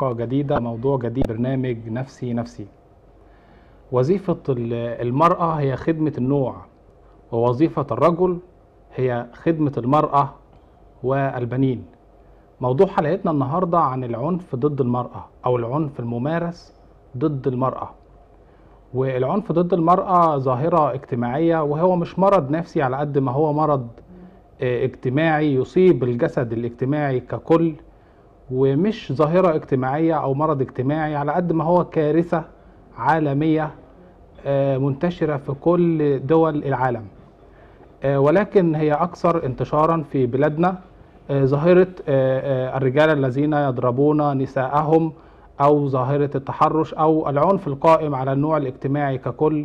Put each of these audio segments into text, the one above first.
حلقة جديدة موضوع جديد برنامج نفسي نفسي وظيفة ال- المرأة هي خدمة النوع ووظيفة الرجل هي خدمة المرأة والبنين موضوع حلقتنا النهاردة عن العنف ضد المرأة أو العنف الممارس ضد المرأة والعنف ضد المرأة ظاهرة اجتماعية وهو مش مرض نفسي على قد ما هو مرض آه، اجتماعي يصيب الجسد الاجتماعي ككل ومش ظاهرة اجتماعية أو مرض اجتماعي على قد ما هو كارثة عالمية آه، منتشرة في كل دول العالم آه، ولكن هي أكثر انتشارا في بلادنا آه، ظاهرة آه، آه، الرجال الذين يضربون نساءهم أو ظاهرة التحرش أو العنف القائم على النوع الاجتماعي ككل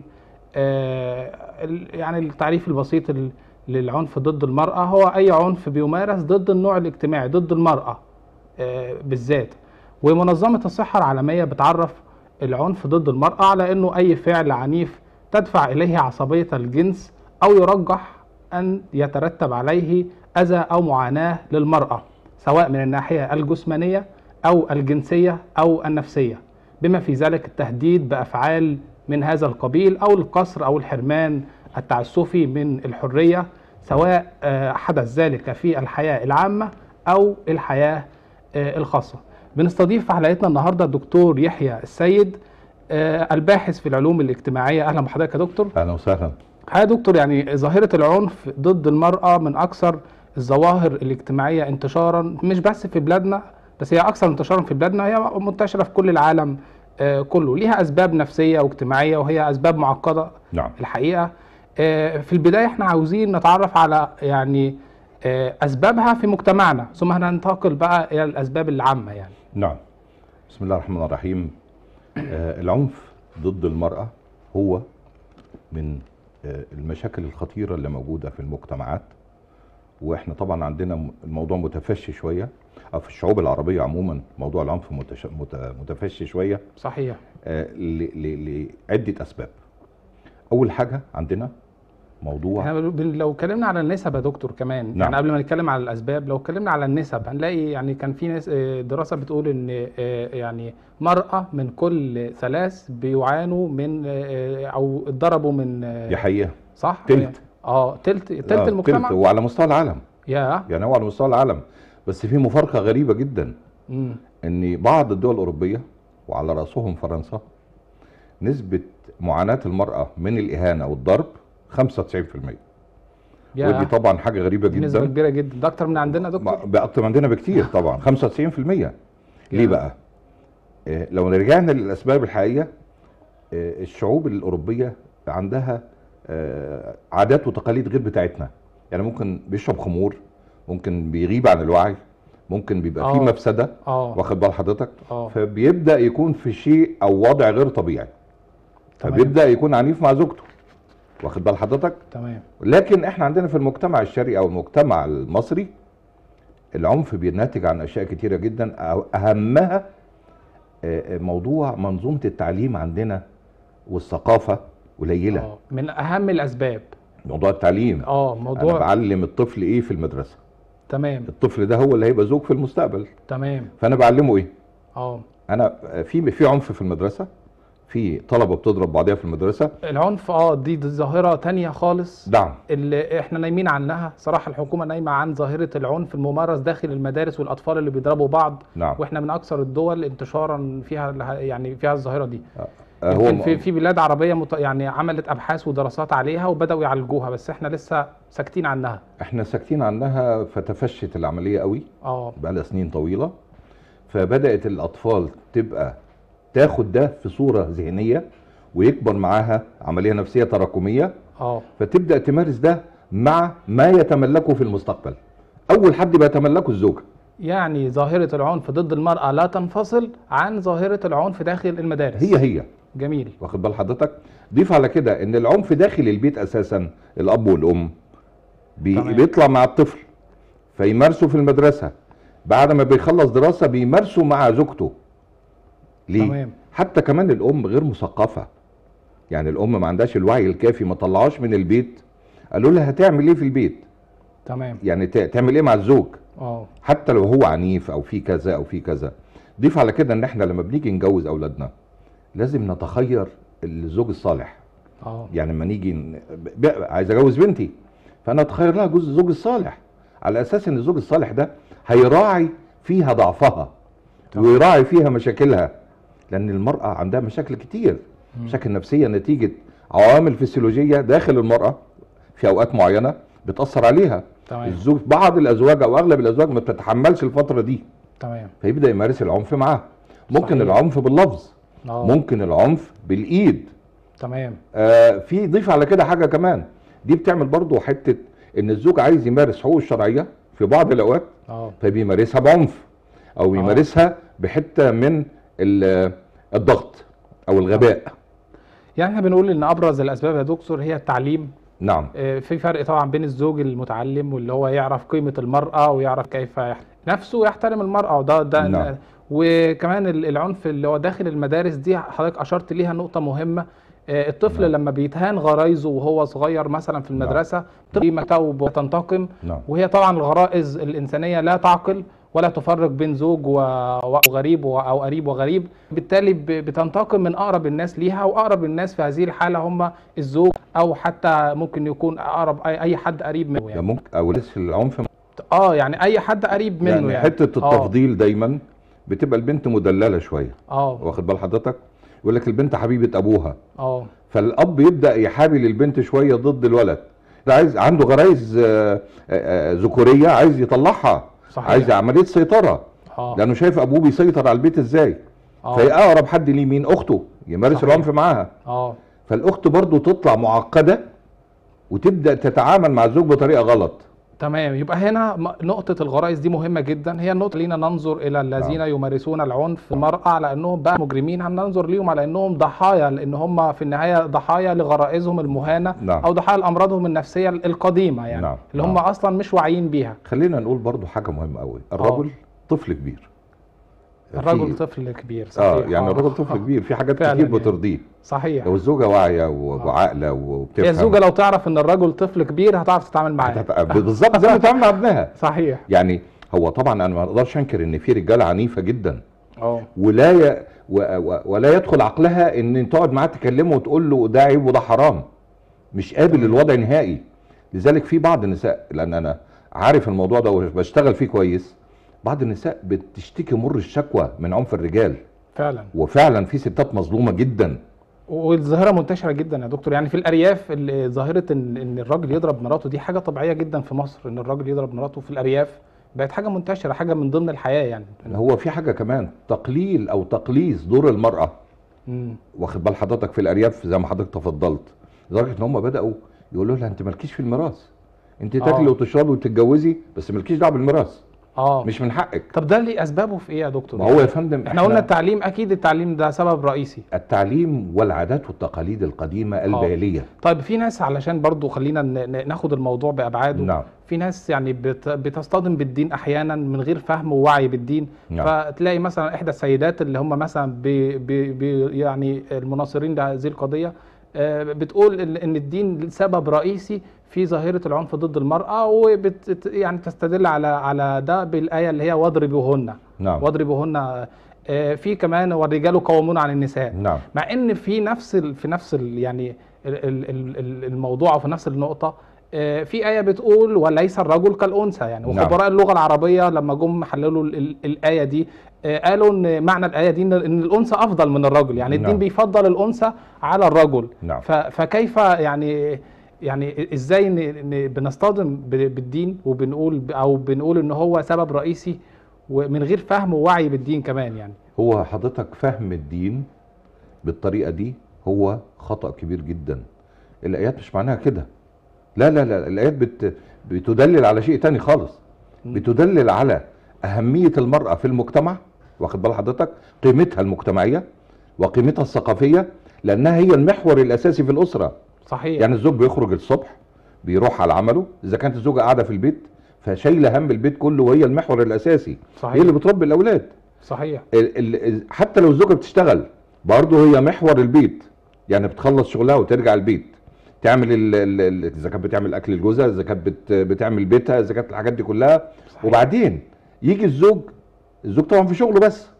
آه، ال- يعني التعريف البسيط ال- للعنف ضد المرأة هو أي عنف بيمارس ضد النوع الاجتماعي ضد المرأة آه، بالذات ومنظمة الصحة العالمية بتعرف العنف ضد المرأة على أنه أي فعل عنيف تدفع إليه عصبية الجنس أو يرجح أن يترتب عليه أذى أو معاناة للمرأة سواء من الناحية الجسمانية أو الجنسية أو النفسية بما في ذلك التهديد بأفعال من هذا القبيل أو القصر أو الحرمان التعسفي من الحرية سواء آه، حدث ذلك في الحياة العامة أو الحياة آه، الخاصة بنستضيف في حلقتنا النهاردة الدكتور يحيى السيد آه، الباحث في العلوم الاجتماعية أهلا بحضرتك يا دكتور اهلا وسهلا يا دكتور يعني ظاهرة العنف ضد المرأة من أكثر الظواهر الاجتماعية انتشارا مش بس في بلادنا بس هي أكثر انتشارا في بلادنا هي منتشرة في كل العالم آه، كله ليها أسباب نفسية واجتماعية وهي أسباب معقدة نعم الحقيقة آه، في البداية احنا عاوزين نتعرف على يعني آه، أسبابها في مجتمعنا ثم هننتقل بقى إلى الأسباب العامة يعني نعم بسم الله الرحمن الرحيم آه العنف ضد المرأة هو من آه المشاكل الخطيرة اللي موجودة في المجتمعات واحنا طبعا عندنا م- الموضوع متفشي شوية أو في الشعوب العربية عموما موضوع العنف متش... مت... متفشي شوية صحيح آه ل... ل... لعدة أسباب أول حاجة عندنا موضوع احنا بن- لو اتكلمنا على النسب يا دكتور كمان نعم. يعني قبل ما نتكلم على الاسباب لو اتكلمنا على النسب هنلاقي يعني كان في ناس آه، دراسه بتقول ان آه، يعني مرأة من كل ثلاث بيعانوا من آه، او اتضربوا من آه، دي حقيقة صح تلت. اه تلت تلت آه، المجتمع تلت وعلى مستوى العالم يا يعني هو على مستوى العالم بس في مفارقة غريبة جدا مم. ان بعض الدول الاوروبيه وعلى راسهم فرنسا نسبه معاناه المراه من الاهانه والضرب 95% يا ودي طبعا حاجه غريبه دي نسبه جدا كبيره جدا ده اكتر من عندنا يا دكتور باكتر من عندنا بكتير طبعا 95% ليه يا. بقى آه، لو رجعنا للاسباب الحقيقيه آه، الشعوب الاوروبيه عندها آه، عادات وتقاليد غير بتاعتنا يعني ممكن بيشرب خمور ممكن بيغيب عن الوعي ممكن بيبقى فيه آه. مفسده اه واخد بال حضرتك اه فبيبدا يكون في شيء او وضع غير طبيعي تمام. فبيبدا يكون عنيف مع زوجته واخد بال حضرتك تمام لكن احنا عندنا في المجتمع الشرقي او المجتمع المصري العنف بينتج عن اشياء كتيره جدا أو اهمها آه، آه، موضوع منظومه التعليم عندنا والثقافه قليله اه من اهم الاسباب موضوع التعليم اه انا موضوع بعلم الطفل ايه في المدرسه تمام الطفل ده هو اللي هيبقى زوج في المستقبل تمام فانا بعلمه ايه اه انا في في عنف في المدرسه في طلبه بتضرب بعضها في المدرسه العنف اه دي, دي ظاهره تانية خالص دعم اللي احنا نايمين عنها صراحه الحكومه نايمه عن ظاهره العنف الممارس داخل المدارس والاطفال اللي بيضربوا بعض نعم واحنا من اكثر الدول انتشارا فيها اله- يعني فيها الظاهره دي آه، يمكن هو في في بلاد عربيه مت... يعني عملت ابحاث ودراسات عليها وبداوا يعالجوها بس احنا لسه ساكتين عنها احنا ساكتين عنها فتفشت العمليه قوي اه بقى لها سنين طويله فبدات الاطفال تبقى تاخد ده في صوره ذهنيه ويكبر معاها عمليه نفسيه تراكميه اه فتبدا تمارس ده مع ما يتملكه في المستقبل اول حد بيتملكه الزوجه يعني ظاهره العنف ضد المراه لا تنفصل عن ظاهره العنف داخل المدارس هي هي جميل واخد بال حضرتك ضيف على كده ان العنف داخل البيت اساسا الاب والام بي تمام. بيطلع مع الطفل فيمارسوا في المدرسه بعد ما بيخلص دراسه بيمارسوا مع زوجته ليه تمام حتى كمان الام غير مثقفه يعني الام ما عندهاش الوعي الكافي ما طلعهاش من البيت قالوا لها هتعمل ايه في البيت تمام يعني ت- تعمل ايه مع الزوج اه حتى لو هو عنيف او في كذا او في كذا ضيف على كده ان احنا لما بنيجي نجوز اولادنا لازم نتخير الزوج الصالح اه يعني لما نيجي ن- ب- ب- عايز اجوز بنتي فانا اتخير لها جوز الزوج الصالح على اساس ان الزوج الصالح ده هيراعي فيها ضعفها تمام. ويراعي فيها مشاكلها لان المراه عندها مشاكل كتير مم. مشاكل نفسيه نتيجه عوامل فسيولوجيه داخل المراه في اوقات معينه بتاثر عليها تمام الزوج بعض الازواج او اغلب الازواج ما بتتحملش الفتره دي تمام فيبدا يمارس العنف معاها ممكن صحيح. العنف باللفظ اه ممكن العنف بالايد تمام آه في ضيف على كده حاجه كمان دي بتعمل برضو حته ان الزوج عايز يمارس حقوقه الشرعيه في بعض الاوقات اه فبيمارسها بعنف او بيمارسها بحته من ال- الضغط او الغباء يعني احنا بنقول ان ابرز الاسباب يا دكتور هي التعليم نعم آه، في فرق طبعا بين الزوج المتعلم واللي هو يعرف قيمة المرأة ويعرف كيف يح- نفسه ويحترم المرأة وده ده نعم. وكمان ال- العنف اللي هو داخل المدارس دي حضرتك أشرت ليها نقطة مهمة آه، الطفل نعم. لما بيتهان غرايزه وهو صغير مثلا في المدرسة تقيمته وتنتقم نعم وهي طبعا الغرائز الإنسانية لا تعقل ولا تفرق بين زوج و- وغريب و- أو قريب وغريب بالتالي ب- بتنتقم من أقرب الناس ليها وأقرب الناس في هذه الحالة هم الزوج أو حتى ممكن يكون أقرب أي أي حد قريب منه يعني يعني ممكن او لسه العنف اه يعني أي حد قريب منه يعني, يعني, حته آه، التفضيل دايما بتبقى البنت مدلله شويه اه واخد بال حضرتك يقول لك البنت حبيبه ابوها اه فالاب يبدا يحابي البنت شويه ضد الولد ده عايز عنده غرايز آه، آه، آه، ذكوريه عايز يطلعها صحيح عايز عمليه سيطره اه لانه شايف ابوه بيسيطر على البيت ازاي اه فهي اقرب حد ليه مين اخته يمارس صحيح. العنف معاها اه فالاخت برضو تطلع معقده وتبدا تتعامل مع الزوج بطريقه غلط تمام يبقى هنا م- نقطة الغرائز دي مهمة جدا هي النقطة لينا ننظر إلى الذين نعم. يمارسون العنف في المرأة على أنهم بقى مجرمين هننظر ليهم على أنهم ضحايا لأن هم في النهاية ضحايا لغرائزهم المهانة نعم. أو ضحايا لأمراضهم النفسية القديمة يعني نعم. اللي هم نعم. أصلا مش واعيين بيها خلينا نقول برضو حاجه مهمه قوي الرجل طفل كبير الرجل في- طفل كبير اه صحيح يعني الرجل طفل كبير في حاجات فعلا كتير يعني. بترضيه صحيح لو الزوجه واعيه و- وعاقله وبتفهم هي الزوجة لو تعرف أن الرجل طفل كبير هتعرف تتعامل معاه هتت- بالظبط زي ما بتتعامل مع ابنها صحيح يعني هو طبعا انا ما اقدرش انكر ان في رجاله عنيفه جدا اه ولا ي... و... و... ولا يدخل عقلها ان تقعد معاه تكلمه وتقول له ده عيب وده حرام مش قابل تمام. للوضع نهائي لذلك في بعض النساء لان انا عارف الموضوع ده وبشتغل فيه كويس بعض النساء بتشتكي مر الشكوى من عنف الرجال فعلا وفعلا في ستات مظلومه جدا والظاهرة منتشرة جدا يا دكتور يعني في الأرياف ال- ظاهرة إن إن الراجل يضرب مراته دي حاجة طبيعية جدا في مصر إن الراجل يضرب مراته في الأرياف بقت حاجة منتشرة حاجة من ضمن الحياة يعني هو في حاجه كمان تقليل او تقليص دور المراه مم. واخد بال حضرتك في الارياف زي ما حضرتك تفضلت لدرجه ان هم بداوا يقولوا لها انت مالكيش في الميراث انت تاكلي آه. وتشربي وتتجوزي بس مالكيش دعوه بالميراث اه مش من حقك طب ده ليه أسبابه في إيه يا دكتور؟ ما هو يا فندم إحنا قلنا التعليم أكيد التعليم ده سبب رئيسي التعليم والعادات والتقاليد القديمه الباليه طيب في ناس علشان برضو خلينا ن- ن- ناخد الموضوع بأبعاده نعم في ناس يعني بت- بتصطدم بالدين احيانا من غير فهم ووعي بالدين نعم. فتلاقي مثلا احدى السيدات اللي هم مثلا بي بي بي يعني المناصرين لهذه القضيه آه، بتقول ان إن الدين سبب رئيسي في ظاهره العنف ضد المراه وبت يعني تستدل على على ده بالايه اللي هي واضربوهن نعم واضربوهن آه، في كمان والرجال قوامون على النساء نعم مع ان في نفس ال في نفس ال يعني ال- ال- ال- ال- الموضوع او في نفس النقطه آه، في ايه بتقول وليس الرجل كالانثى يعني نعم. وخبراء اللغه العربيه لما جم حللوا ال- ال- الايه دي آه، قالوا ان معنى الايه دي ان إن الانثى افضل من الرجل يعني الدين نعم. بيفضل الانثى على الرجل نعم ف- فكيف يعني يعني ازاي ن- ن- بنصطدم ب- بالدين وبنقول ب- او بنقول ان هو سبب رئيسي ومن غير فهم ووعي بالدين كمان يعني هو حضرتك فهم الدين بالطريقه دي هو خطا كبير جدا الايات مش معناها كده لا لا لا الايات بت بتدلل على شيء تاني خالص مم. بتدلل على اهميه المراه في المجتمع واخد بال حضرتك قيمتها المجتمعيه وقيمتها الثقافيه لانها هي المحور الاساسي في الاسره صحيح يعني الزوج بيخرج الصبح بيروح على عمله اذا كانت الزوجه قاعده في البيت فشايله هم البيت كله وهي المحور الاساسي صحيح هي اللي بتربي الاولاد صحيح ال ال حتى لو الزوجه بتشتغل برضه هي محور البيت يعني بتخلص شغلها وترجع البيت تعمل ال- ال- ال- اذا كانت بتعمل اكل لجوزها اذا كانت بت بتعمل بيتها اذا كانت الحاجات دي كلها صحيح. وبعدين يجي الزوج الزوج طبعا في شغله بس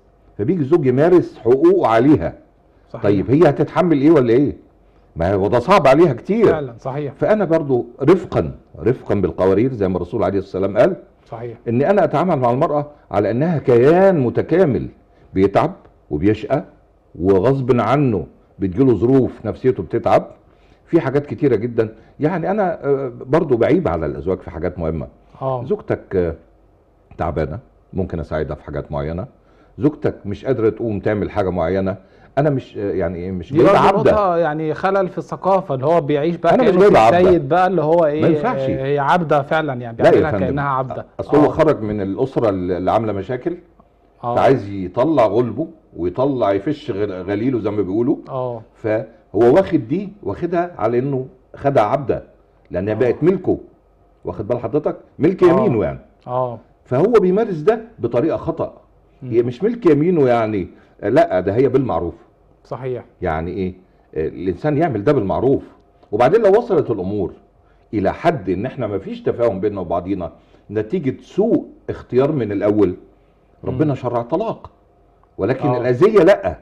فبيجي الزوج يمارس حقوقه عليها صحيح طيب هي هتتحمل ايه ولا ايه ما هو ده صعب عليها كتير فعلا صحيح فانا برضو رفقا رفقا بالقوارير زي ما الرسول عليه الصلاه والسلام قال صحيح ان انا اتعامل مع المراه على انها كيان متكامل بيتعب وبيشقى وغصب عنه بتجيله ظروف نفسيته بتتعب في حاجات كتيره جدا يعني انا آه، برضو بعيب على الازواج في حاجات مهمه اه زوجتك آه، تعبانه ممكن اساعدها في حاجات معينه زوجتك مش قادره تقوم تعمل حاجه معينه انا مش آه، يعني ايه مش دي جايبه برضه عبده نقطة يعني خلل في الثقافة اللي هو بيعيش بقى أنا مش كأنه جايب في عبدة. سيد بقى اللي هو ايه ما ينفعش. آه، هي عبدة فعلا يعني لا يا بيعملها فندم كأنها عبدة اصل هو آه، خرج من الاسره اللي عامله مشاكل آه، فعايز يطلع غلبه ويطلع يفش غل- غليله زي ما بيقولوا اه فهو واخد دي واخدها على انه خدها عبده لانها آه. بقت ملكه واخد بال حضرتك ملك آه. يمينه يعني اه فهو بيمارس ده بطريقه خطا هي مم. مش ملك يمينه يعني لا ده هي بالمعروف صحيح يعني ايه آه، الانسان يعمل ده بالمعروف وبعدين لو وصلت الامور الى حد ان احنا ما فيش تفاهم بيننا وبعضينا نتيجه سوء اختيار من الاول ربنا شرع طلاق ولكن آه. الاذيه لا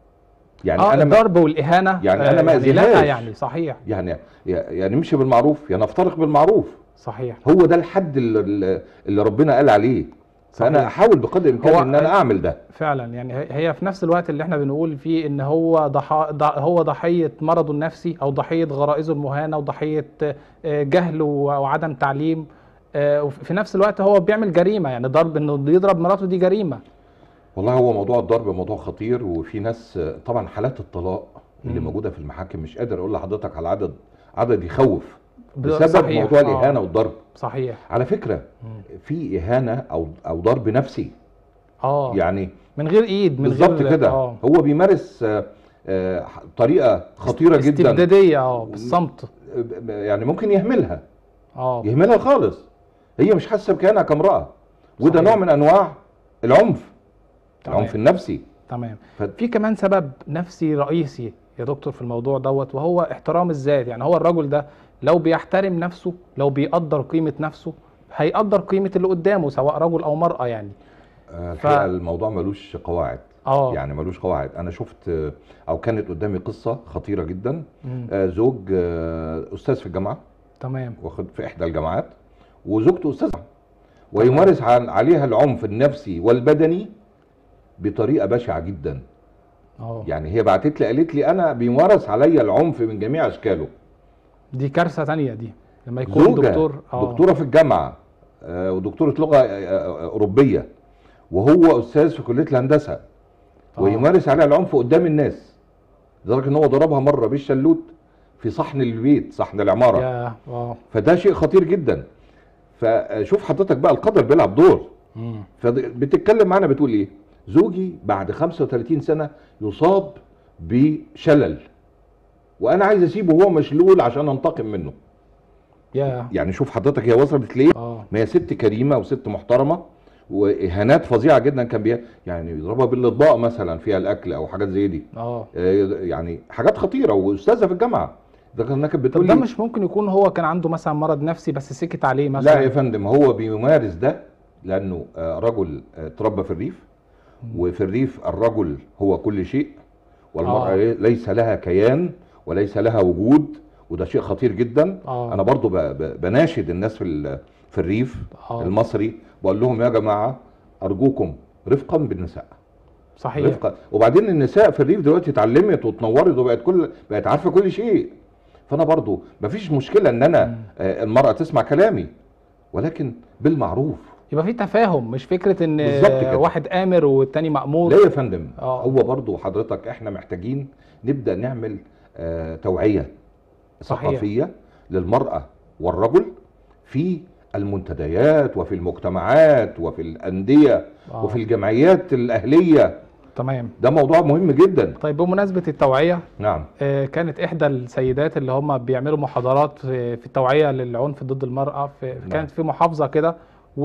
يعني اه انا ما الضرب والإهانة يعني آه، أنا ما لا أذيهاش. يعني صحيح يعني يا نمشي بالمعروف يا نفترق بالمعروف صحيح هو ده الحد اللي, اللي ربنا قال عليه فانا صحيح. احاول بقدر الامكان هو ان انا اعمل ده فعلا يعني هي- هي في نفس الوقت اللي احنا بنقول فيه ان هو ضح... ض- هو ضحيه مرضه النفسي او ضحيه غرائزه المهانه وضحيه آه، جهل و- وعدم تعليم آه، وفي نفس الوقت هو بيعمل جريمه يعني ضرب انه يضرب مراته دي جريمه والله هو موضوع الضرب موضوع خطير وفي ناس طبعا حالات الطلاق اللي مم. موجوده في المحاكم مش قادر اقول لحضرتك على عدد عدد يخوف ب- بسبب صحيح. موضوع آه، الاهانه والضرب صحيح على فكره مم. في اهانه او او ضرب نفسي اه يعني من غير ايد من بالظبط غير كده اه هو بيمارس آه، آه، طريقه خطيره جدا استبداديه اه بالصمت يعني ممكن يهملها اه يهملها خالص هي مش حاسه بكيانها كامراه وده صحيح. نوع من انواع العنف تمام. العنف النفسي تمام ف- في كمان سبب نفسي رئيسي يا دكتور في الموضوع دوت وهو احترام الذات يعني هو الرجل ده لو بيحترم نفسه لو بيقدر قيمة نفسه هيقدر قيمة اللي قدامه سواء رجل أو مرأة يعني آه، الحقيقه الموضوع ملوش قواعد اه يعني ملوش قواعد انا شفت آه، او كانت قدامي قصه خطيره جدا مم. آه، زوج آه، استاذ في الجامعه تمام واخد في احدى الجامعات وزوجته استاذه ويمارس عن- عليها العنف النفسي والبدني بطريقه بشعه جدا اه يعني هي بعتت لي قالت لي انا بيمارس عليا العنف من جميع اشكاله دي كارثة تانية دي لما يكون زوجة دكتور اه دكتوره في الجامعه آه، ودكتوره لغه آه، آه، اوروبيه وهو استاذ في كليه الهندسه آه. ويمارس عليها العنف قدام الناس لدرجه ان هو ضربها مره بالشلوت في صحن البيت صحن العماره يا اه فده شيء خطير جدا فشوف حضرتك بقى القدر بيلعب دور مم. فبتتكلم معانا بتقول ايه زوجي بعد 35 سنه يصاب بشلل وانا عايز اسيبه وهو مشلول عشان انتقم منه يا يعني شوف حضرتك هي وصلت ليه اه ما هي ست كريمه وست محترمه واهانات فظيعه جدا كان بيها يعني يضربها بالاطباق مثلا فيها الاكل او حاجات زي دي اه آه، يعني حاجات خطيره واستاذه في الجامعه ده كانها كانت طب بتقول ده لي مش ممكن يكون هو كان عنده مثلا مرض نفسي بس سكت عليه مثلا لا يا فندم هو بيمارس ده لانه آه، رجل آه، اتربى في الريف وفي الريف الرجل هو كل شيء والمرأة آه. ليس لها كيان وليس لها وجود وده شيء خطير جدا آه. انا برضو ب- ب- بناشد الناس في ال- في الريف آه. المصري بقول لهم يا جماعة ارجوكم رفقا بالنساء صحيح رفقا وبعدين النساء في الريف دلوقتي اتعلمت واتنورت وبقت كل بقت عارفه كل شيء فانا برضو مفيش مشكله ان انا آه، المراه تسمع كلامي ولكن بالمعروف يبقى في تفاهم مش فكرة ان بالظبط كده. واحد آمر والتاني مأمور لا يا فندم آه. هو برضو حضرتك احنا محتاجين نبدا نعمل آه توعيه صحيح. ثقافيه للمراه والرجل في المنتديات وفي المجتمعات وفي الانديه آه. وفي الجمعيات الاهليه تمام ده موضوع مهم جدا طيب بمناسبة التوعية نعم آه، كانت إحدى السيدات اللي هم بيعملوا محاضرات في في التوعية للعنف ضد المرأة في نعم. كانت في محافظة كده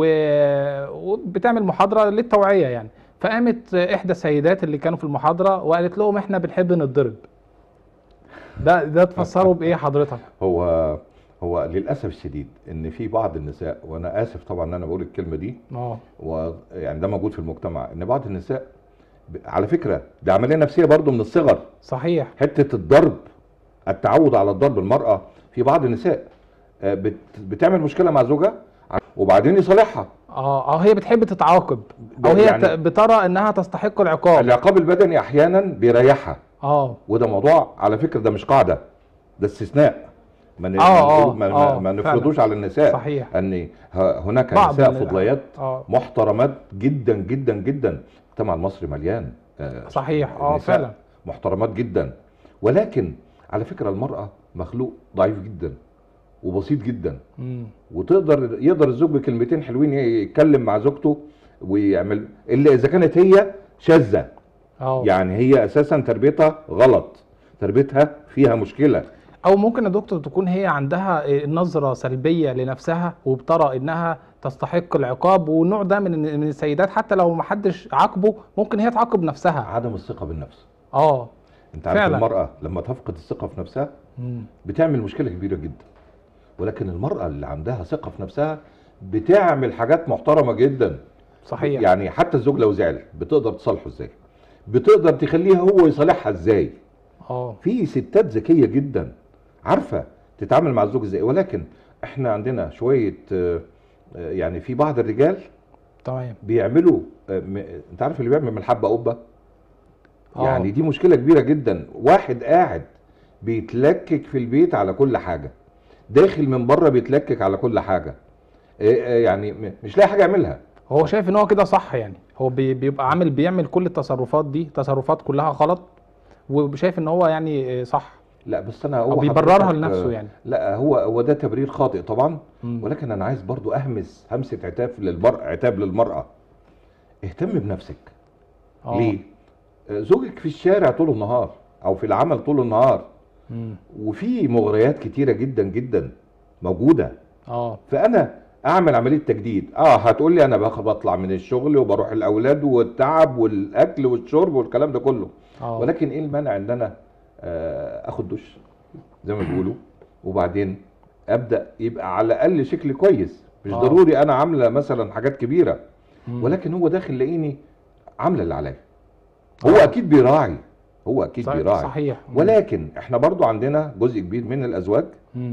و- وبتعمل محاضرة للتوعية يعني فقامت إحدى السيدات اللي كانوا في المحاضرة وقالت لهم إحنا بنحب نتضرب ده ده تفسره بإيه حضرتك؟ هو هو للاسف الشديد ان في بعض النساء وانا اسف طبعا ان انا بقول الكلمه دي اه ويعني ده موجود في المجتمع ان بعض النساء ب- على فكره ده عمليه نفسيه برضو من الصغر صحيح حته الضرب التعود على الضرب المراه في بعض النساء آه، بت- بتعمل مشكله مع زوجها وبعدين يصالحها اه او هي بتحب تتعاقب او هي يعني- ت- بترى انها تستحق العقاب العقاب البدني احيانا بيريحها اه وده موضوع على فكره ده مش قاعده ده استثناء ما ن- آه، ما آه، نقول- ما, آه، ما, ما نفرضوش على النساء صحيح. ان ه- هناك بعض نساء من- فضليات اه محترمات جدا جدا جدا المجتمع المصري مليان آه، صحيح اه نساء فعلا محترمات جدا ولكن على فكره المراه مخلوق ضعيف جدا وبسيط جدا مم. وتقدر يقدر الزوج بكلمتين حلوين يتكلم مع زوجته ويعمل الا اذا كانت هي شاذه اه يعني هي اساسا تربيتها غلط تربيتها فيها مشكله او ممكن يا دكتور تكون هي عندها إيه، نظره سلبيه لنفسها وبترى انها تستحق العقاب والنوع ده من من السيدات حتى لو ما حدش عاقبه ممكن هي تعاقب نفسها عدم الثقه بالنفس اه انت عارف فعلا. المراه لما تفقد الثقه في نفسها مم. بتعمل مشكله كبيره جدا ولكن المراه اللي عندها ثقه في نفسها بتعمل حاجات محترمه جدا صحيح يعني حتى الزوج لو زعل بتقدر تصالحه ازاي بتقدر تخليه هو يصالحها ازاي اه في ستات ذكيه جدا عارفه تتعامل مع الزوج ازاي ولكن احنا عندنا شويه آه، آه، يعني في بعض الرجال تمام بيعملوا آه، م- انت عارف اللي بيعمل من الحبه قبه آه. يعني دي مشكله كبيره جدا واحد قاعد بيتلكك في البيت على كل حاجه داخل من بره بيتلكك على كل حاجه آه، آه، يعني م- مش لاقي حاجه يعملها هو شايف ان هو كده صح يعني هو بي- بيبقى عامل بيعمل كل التصرفات دي تصرفات كلها غلط وشايف ان هو يعني آه، صح لا بس انا هو او بيبررها حضرتك، لنفسه آه، يعني لا هو هو ده تبرير خاطئ طبعا مم. ولكن انا عايز برضو اهمس همسه عتاب للمرأة عتاب للمرأة اهتم بنفسك آه. ليه آه، زوجك في الشارع طول النهار او في العمل طول النهار مم. وفي مغريات كتيره جدا جدا موجوده اه فانا اعمل عمليه تجديد اه هتقول لي انا باخد بطلع من الشغل وبروح الاولاد والتعب والاكل والشرب والكلام ده كله اه ولكن ايه المانع ان انا آه، اخد دش زي ما بيقولوا وبعدين ابدا يبقى على الاقل شكلي كويس مش آه. ضروري انا عامله مثلا حاجات كبيره مم. ولكن هو داخل لاقيني عامله اللي عليا هو آه. اكيد بيراعي هو اكيد صح- بيراعي صحيح مم. ولكن احنا برضو عندنا جزء كبير من الازواج مم.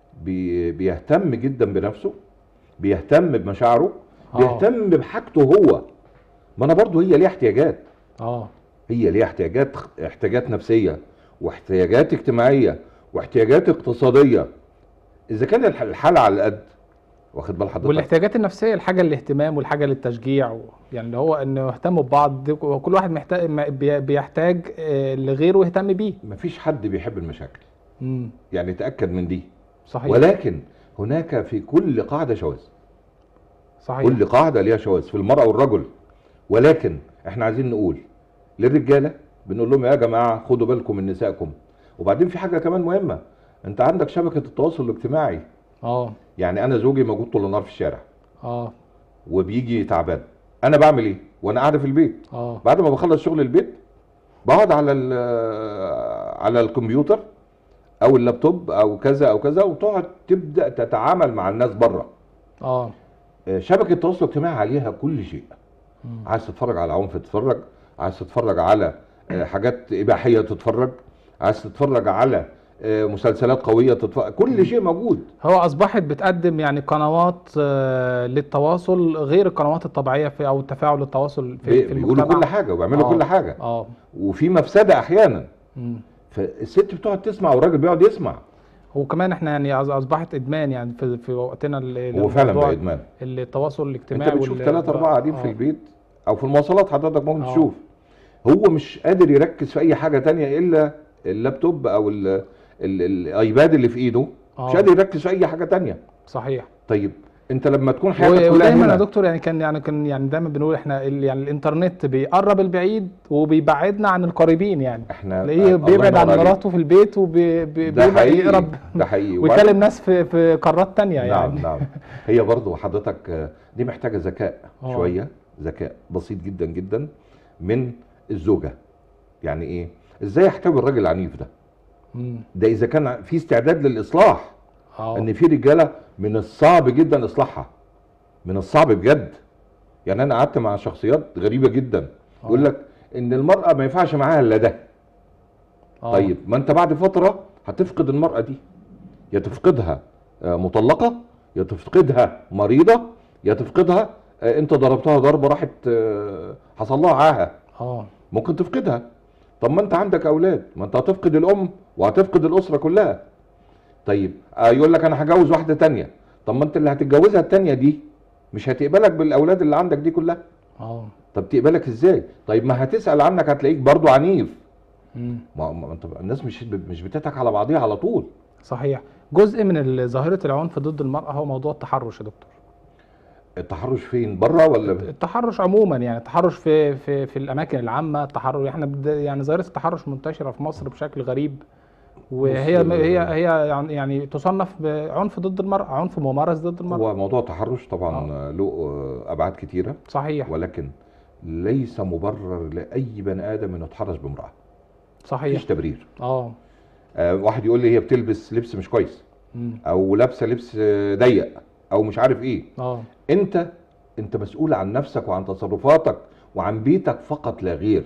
بي بيهتم جدا بنفسه بيهتم بمشاعره آه. بيهتم بحاجته هو ما انا برضو هي ليها احتياجات اه هي ليها احتياجات احتياجات نفسيه واحتياجات اجتماعيه واحتياجات اقتصاديه اذا كان الح- الحال على القد واخد بال حضرتك والاحتياجات النفسيه الحاجه للاهتمام والحاجه للتشجيع و... يعني اللي هو انه يهتموا ببعض دي- كل واحد محتاج ما- بي- بيحتاج آه، لغيره يهتم بيه مفيش حد بيحب المشاكل مم. يعني تاكد من دي صحيح ولكن هناك في كل قاعده شواذ صحيح كل قاعده ليها شواذ في المراه والرجل ولكن احنا عايزين نقول للرجاله بنقول لهم يا جماعه خدوا بالكم من نسائكم وبعدين في حاجه كمان مهمه انت عندك شبكه التواصل الاجتماعي اه يعني انا زوجي موجود طول النهار في الشارع اه وبيجي تعبان انا بعمل ايه وانا قاعد في البيت اه بعد ما بخلص شغل البيت بقعد على ال- على الكمبيوتر او اللابتوب او كذا او كذا وتقعد تبدا تتعامل مع الناس بره اه شبكه التواصل الاجتماعي عليها كل شيء مم. عايز تتفرج على عنف تتفرج عايز تتفرج على آه، حاجات اباحيه تتفرج عايز تتفرج على آه، مسلسلات قويه تتفرج كل شيء موجود هو اصبحت بتقدم يعني قنوات آه، للتواصل غير القنوات الطبيعيه في او التفاعل التواصل في, بي- في بيقولوا المجتمع كل حاجه وبيعملوا آه. كل حاجه اه وفي مفسده احيانا مم. فالست بتقعد تسمع والراجل بيقعد يسمع وكمان احنا يعني أص- اصبحت ادمان يعني في في وقتنا ال- هو فعلا الموضوع بقى ادمان التواصل الاجتماعي انت بتشوف وال- ثلاثة أربعة قاعدين آه. في البيت أو في المواصلات حضرتك ممكن آه. تشوف هو مش قادر يركز في أي حاجة تانية إلا اللابتوب أو ال- ال- الايباد اللي في إيده مش آه. قادر يركز في أي حاجة تانية صحيح طيب أنت لما تكون حياتك و- كلها ودايما يا هنا دكتور يعني كان يعني كان يعني دايما بنقول احنا ال- يعني الانترنت بيقرب البعيد وبيبعدنا عن القريبين يعني احنا تلاقيه الله بيبعد عن ينور عليك. مراته في البيت ده وبيبقى حقيقي يقرب ده حقيقي ويكلم ناس في في قارات تانية يعني نعم نعم هي برضو حضرتك آه، دي محتاجة ذكاء آه. شوية ذكاء بسيط جدا جدا من الزوجة يعني ايه ازاي يحتوي الراجل العنيف ده مم. ده اذا كان في استعداد للاصلاح اه ان في رجاله من الصعب جدا اصلاحها من الصعب بجد يعني انا قعدت مع شخصيات غريبه جدا يقول لك ان المراه ما ينفعش معاها الا ده آه. طيب ما انت بعد فتره هتفقد المراه دي يا تفقدها آه، مطلقه يا تفقدها مريضه يا تفقدها آه، انت ضربتها ضربه راحت آه، حصل لها عاهه اه ممكن تفقدها طب ما انت عندك اولاد ما انت هتفقد الام وهتفقد الاسره كلها طيب آه، يقول لك انا هجوز واحده تانية طب ما انت اللي هتتجوزها التانية دي مش هتقبلك بالاولاد اللي عندك دي كلها اه طب تقبلك ازاي طيب ما هتسال عنك هتلاقيك برضو عنيف مم. ما ما انت الناس مش مش بتضحك على بعضيها على طول صحيح جزء من ال- ظاهره العنف ضد المراه هو موضوع التحرش يا دكتور التحرش فين بره ولا التحرش عموما يعني التحرش في في في الاماكن العامه التحرش احنا بد- يعني ظاهره التحرش منتشره في مصر بشكل غريب وهي بص، هي هي يعني يعني تصنف بعنف ضد المراه عنف ممارس ضد المراه هو موضوع التحرش طبعا آه. له آه، ابعاد كتيره صحيح ولكن ليس مبرر لاي بني ادم انه يتحرش بامراه صحيح مفيش تبرير اه آه، واحد يقول لي هي بتلبس لبس مش كويس مم. او لابسه لبس آه، ضيق او مش عارف ايه اه انت انت مسؤول عن نفسك وعن تصرفاتك وعن بيتك فقط لا غير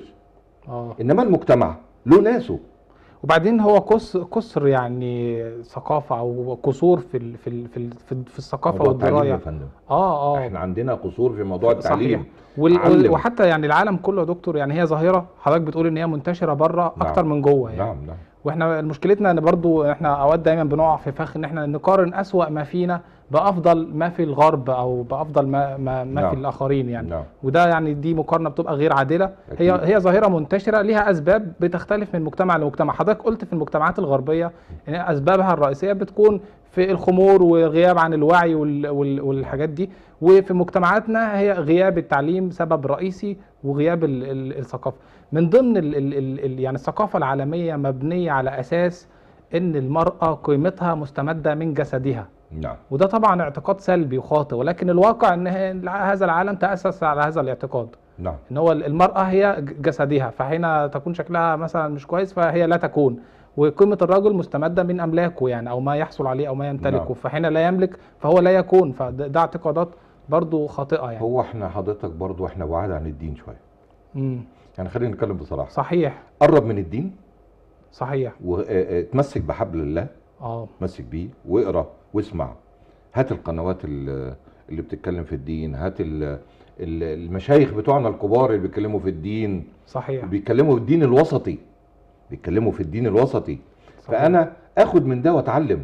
اه انما المجتمع له ناسه وبعدين هو كس كسر يعني ثقافه او قصور في ال في ال في, ال في, في الثقافه موضوع التعليم يا والدرايه فندم اه اه احنا عندنا قصور في موضوع صحيح التعليم وال... علم. وحتى يعني العالم كله يا دكتور يعني هي ظاهره حضرتك بتقول ان هي منتشره بره نعم. اكتر من جوه يعني نعم نعم واحنا مشكلتنا ان برضو احنا اوقات دايما بنقع في فخ ان احنا نقارن اسوأ ما فينا بافضل ما في الغرب او بافضل ما ما, ما نعم. في الاخرين يعني نعم وده يعني دي مقارنه بتبقى غير عادله هي أكيد. هي ظاهره منتشره ليها اسباب بتختلف من مجتمع لمجتمع حضرتك قلت في المجتمعات الغربيه ان اسبابها الرئيسيه بتكون في الخمور والغياب عن الوعي وال وال والحاجات دي وفي مجتمعاتنا هي غياب التعليم سبب رئيسي وغياب ال ال الثقافه من ضمن ال ال ال ال يعني الثقافه العالميه مبنيه على اساس ان المراه قيمتها مستمده من جسدها نعم وده طبعا اعتقاد سلبي وخاطئ ولكن الواقع ان هي- هذا العالم تاسس على هذا الاعتقاد نعم ان هو المراه هي ج- جسدها فحين تكون شكلها مثلا مش كويس فهي لا تكون وقيمه الرجل مستمده من املاكه يعني او ما يحصل عليه او ما يمتلكه نعم. فحين لا يملك فهو لا يكون فده ده اعتقادات برضو خاطئه يعني هو احنا حضرتك برضو احنا بعاد عن الدين شويه امم يعني خلينا نتكلم بصراحه صحيح قرب من الدين صحيح وتمسك بحبل الله اه تمسك بيه واقرا واسمع هات القنوات ال- اللي بتتكلم في الدين هات ال- ال- المشايخ بتوعنا الكبار اللي بيتكلموا في الدين صحيح بيتكلموا في الدين الوسطي بيتكلموا في الدين الوسطي صحيح. فانا اخد من ده واتعلم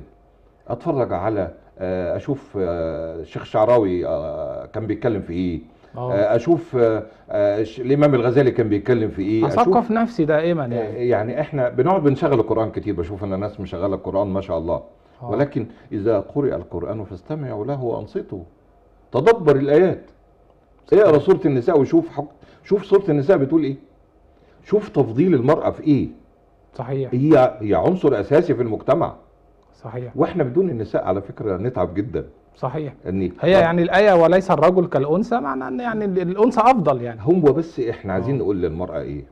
اتفرج على آه، اشوف آه، الشيخ الشعراوي آه، كان بيتكلم في ايه اه آه، اشوف آه، آه، ش- الامام الغزالي كان بيتكلم في ايه اشوف اثقف نفسي دائما آه، يعني يعني احنا بنقعد بنشغل القران كتير بشوف ان الناس مشغله القران ما شاء الله آه. ولكن اذا قرئ القران فاستمعوا له وانصتوا تدبر الايات اقرا سوره النساء وشوف حك... شوف سوره النساء بتقول ايه شوف تفضيل المراه في ايه صحيح هي هي عنصر اساسي في المجتمع صحيح واحنا بدون النساء على فكره نتعب جدا صحيح ان هي يعني الايه وليس الرجل كالانثى معنى ان يعني الانثى افضل يعني هو بس احنا عايزين آه. نقول للمراه ايه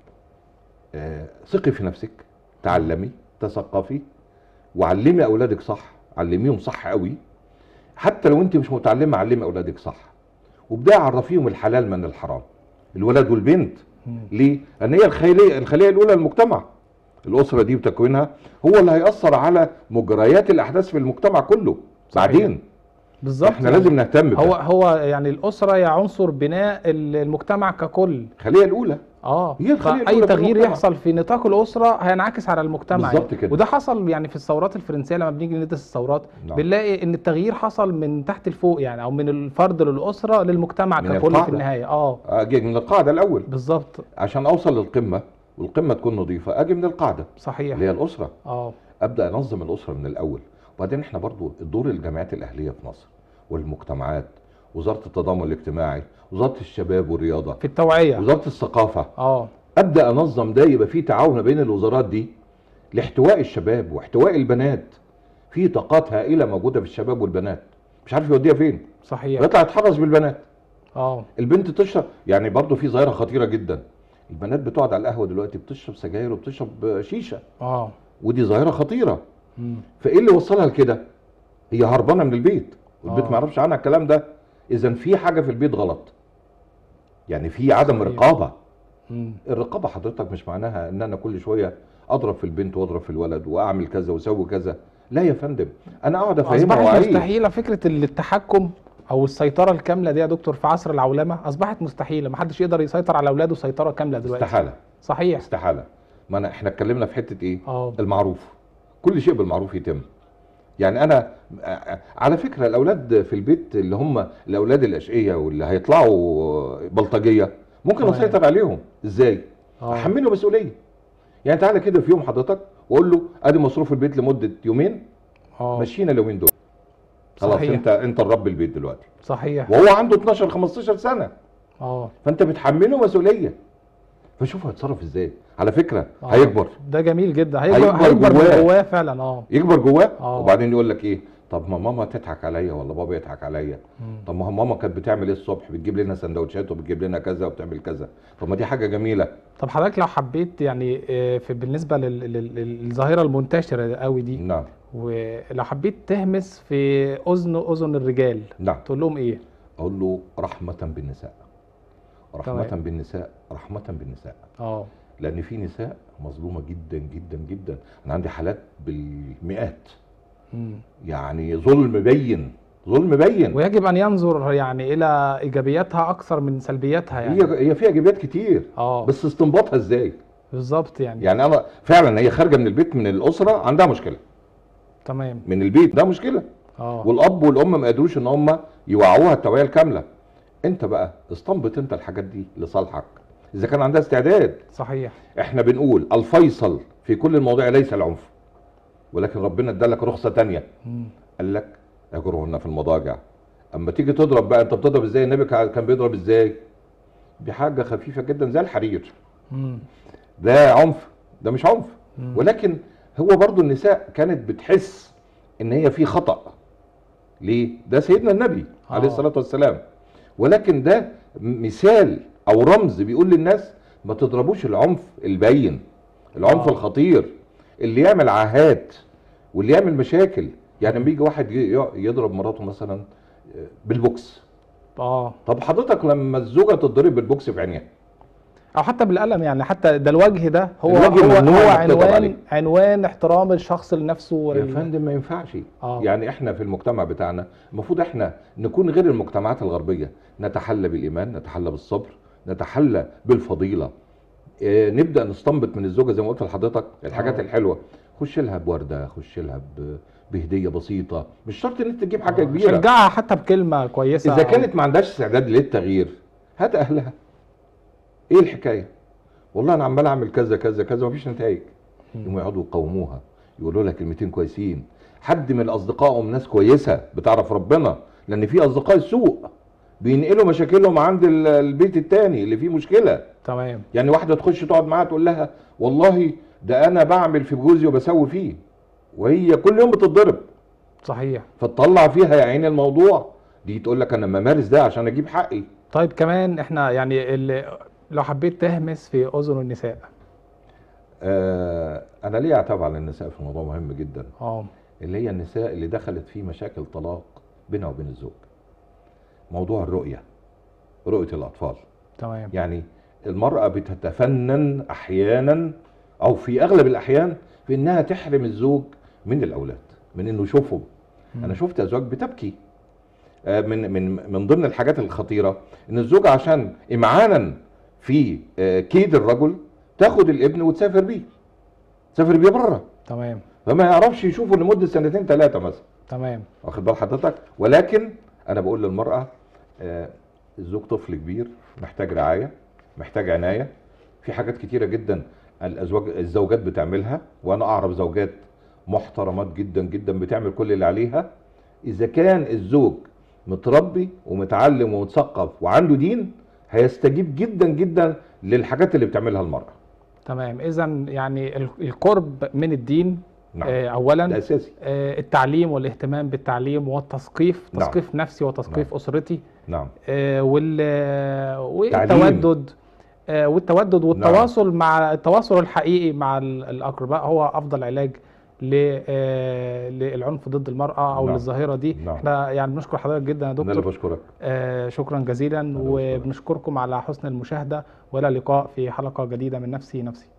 آه، ثقي في نفسك تعلمي تثقفي وعلمي اولادك صح علميهم صح قوي حتى لو انت مش متعلمه علمي اولادك صح وابداي عرفيهم الحلال من الحرام الولد والبنت مم. ليه؟ لان هي الخليه الخليه الاولى للمجتمع الاسره دي وتكوينها هو اللي هياثر على مجريات الاحداث في المجتمع كله صحيح. بعدين بالظبط احنا لازم نهتم هو بده هو يعني الاسره هي عنصر بناء المجتمع ككل الخليه الاولى اه هي الخلية فاي الأولى في تغيير المجتمع. يحصل في نطاق الاسره هينعكس على المجتمع بالظبط يعني. كده. وده حصل يعني في الثورات الفرنسيه لما بنيجي ندرس الثورات نعم. بنلاقي ان التغيير حصل من تحت لفوق يعني او من الفرد للاسره للمجتمع من ككل في القاعدة. النهايه اه اجي من القاعده الاول بالظبط عشان اوصل للقمه والقمه تكون نظيفه اجي من القاعده صحيح اللي هي الاسره اه ابدا انظم الاسره من الاول وبعدين احنا برضو الدور الجامعات الاهليه في مصر والمجتمعات وزاره التضامن الاجتماعي وزاره الشباب والرياضه في التوعيه وزاره الثقافه اه ابدا انظم ده يبقى في تعاون ما بين الوزارات دي لاحتواء الشباب واحتواء البنات في طاقات هائله موجوده في الشباب والبنات مش عارف يوديها فين صحيح يطلع يتحرش بالبنات اه البنت تشرب يعني برضو في ظاهره خطيره جدا البنات بتقعد على القهوه دلوقتي بتشرب سجاير وبتشرب شيشه اه ودي ظاهره خطيره مم. فايه اللي وصلها لكده هي هربانه من البيت والبيت آه. ما يعرفش عنها الكلام ده اذا في حاجه في البيت غلط يعني في عدم صحيح. رقابه مم. الرقابه حضرتك مش معناها ان انا كل شويه اضرب في البنت واضرب في الولد واعمل كذا واسوي كذا لا يا فندم انا اقعد افهمه اصبحت واعيه مستحيله فكره التحكم او السيطره الكامله دي يا دكتور في عصر العولمه اصبحت مستحيله محدش يقدر يسيطر على اولاده سيطره كامله دلوقتي استحاله صحيح استحاله ما أنا احنا اتكلمنا في حته ايه اه المعروف كل شيء بالمعروف يتم يعني انا على فكره الاولاد في البيت اللي هم الاولاد الاشقيه واللي هيطلعوا بلطجيه ممكن تمام. اسيطر عليهم ازاي اه احمله مسؤوليه يعني تعالى كده في يوم حضرتك واقول له ادي مصروف البيت لمده يومين اه مشينا اليومين دول خلاص صحيح. انت انت الرب البيت دلوقتي صحيح وهو عنده 12 15 سنه اه فانت بتحمله مسؤوليه فشوف هيتصرف ازاي على فكره آه. هيكبر ده جميل جدا هيكبر هيكبر هيكبر جواه. من جواه فعلا اه يكبر جواه آه. وبعدين يقول لك ايه طب ما ماما تضحك عليا ولا بابا يضحك عليا مم. طب ما هو ماما كانت بتعمل ايه الصبح بتجيب لنا سندوتشات وبتجيب لنا كذا وبتعمل كذا طب ما دي حاجه جميله طب حضرتك لو حبيت يعني آه، في بالنسبه لل- لل- للظاهره المنتشره قوي دي نعم ولو حبيت تهمس في اذن اذن الرجال نعم تقول لهم ايه اقول له رحمه بالنساء رحمه تمام. بالنساء رحمه بالنساء اه لان في نساء مظلومه جدا جدا جدا انا عندي حالات بالمئات مم. يعني ظلم بين ظلم بين ويجب ان ينظر يعني الى ايجابياتها اكثر من سلبياتها يعني هي هي فيها ايجابيات كتير اه بس استنباطها ازاي بالظبط يعني, يعني انا فعلا هي خارجه من البيت من الاسره عندها مشكله تمام من البيت ده مشكله اه والاب والام ما قدروش ان هم يوعوها التوعيه الكامله انت بقى استنبط انت الحاجات دي لصالحك اذا كان عندها استعداد صحيح احنا بنقول الفيصل في كل المواضيع ليس العنف ولكن ربنا ادالك رخصه تانية مم. قال لك اجرهن في المضاجع اما تيجي تضرب بقى انت بتضرب ازاي النبي كان بيضرب ازاي بحاجه خفيفه جدا زي الحرير مم. ده عنف ده مش عنف مم. ولكن هو برضو النساء كانت بتحس ان هي في خطأ ليه ده سيدنا النبي آه. عليه الصلاة والسلام ولكن ده مثال او رمز بيقول للناس ما تضربوش العنف البين العنف آه. الخطير اللي يعمل عاهات واللي يعمل مشاكل يعني لما يجي واحد ي- يضرب مراته مثلا بالبوكس اه طب حضرتك لما الزوجه تتضرب بالبوكس في عينيها او حتى بالقلم يعني حتى ده الوجه ده هو الوجه هو, ممنوع هو إنك تضرب عليه. عنوان عنوان احترام الشخص لنفسه يا ولل... فندم ما ينفعش آه. يعني احنا في المجتمع بتاعنا المفروض احنا نكون غير المجتمعات الغربيه نتحلى بالايمان نتحلى بالصبر نتحلى بالفضيله اه نبدا نستنبط من الزوجه زي ما قلت لحضرتك الحاجات آه. الحلوه خش لها بورده خش لها ب- بهديه بسيطه مش شرط ان انت تجيب حاجه آه، كبيره شجعها حتى بكلمه كويسه اذا أو- كانت ما عندهاش استعداد للتغيير هات اهلها ايه الحكايه والله انا عمال اعمل كذا كذا كذا ومفيش نتائج مم. يقوموا يقعدوا يقوموها يقولوا لها كلمتين كويسين حد من اصدقائهم ناس كويسه بتعرف ربنا لان في اصدقاء السوء بينقلوا مشاكلهم عند ال- البيت التاني اللي فيه مشكله تمام يعني واحده تخش تقعد معاها تقول لها والله ده انا بعمل في جوزي وبسوي فيه وهي كل يوم بتتضرب صحيح فتطلع فيها يا عيني الموضوع دي تقول لك انا بمارس ده عشان اجيب حقي طيب كمان احنا يعني اللي لو حبيت تهمس في اذن النساء آه انا ليه اعتب على النساء في موضوع مهم جدا اه اللي هي النساء اللي دخلت في مشاكل طلاق بينها وبين الزوج موضوع الرؤية رؤية الأطفال تمام يعني المرأة بتتفنن أحيانا أو في أغلب الأحيان في إنها تحرم الزوج من الأولاد من إنه يشوفهم مم. أنا شفت أزواج بتبكي آه، من من من ضمن الحاجات الخطيرة إن الزوجة عشان إمعانا في آه، كيد الرجل تاخد الابن وتسافر بيه تسافر بيه بره تمام فما يعرفش يشوفه لمدة سنتين ثلاثة مثلا تمام واخد بال حضرتك ولكن انا بقول للمراه آه، الزوج طفل كبير محتاج رعايه محتاج عنايه في حاجات كتيره جدا الازواج الزوجات بتعملها وانا اعرف زوجات محترمات جدا جدا بتعمل كل اللي عليها اذا كان الزوج متربي ومتعلم ومتثقف وعنده دين هيستجيب جدا جدا للحاجات اللي بتعملها المراه تمام اذا يعني ال- القرب من الدين نعم آه ده اولا اساسي آه التعليم والاهتمام بالتعليم والتثقيف نعم. تثقيف نفسي وتثقيف اسرتي نعم آه وال تعليم. والتودد آه والتودد والتواصل مع التواصل الحقيقي مع ال- الاقرباء هو افضل علاج ل- آه، للعنف ضد المرأة أو نعم. للظاهرة دي نعم. احنا يعني بنشكر حضرتك جدا يا انا اللي دكتور بشكرك آه، شكرا جزيلا بشكرك. وبنشكركم على حسن المشاهدة وإلى اللقاء في حلقة جديدة من نفسي نفسي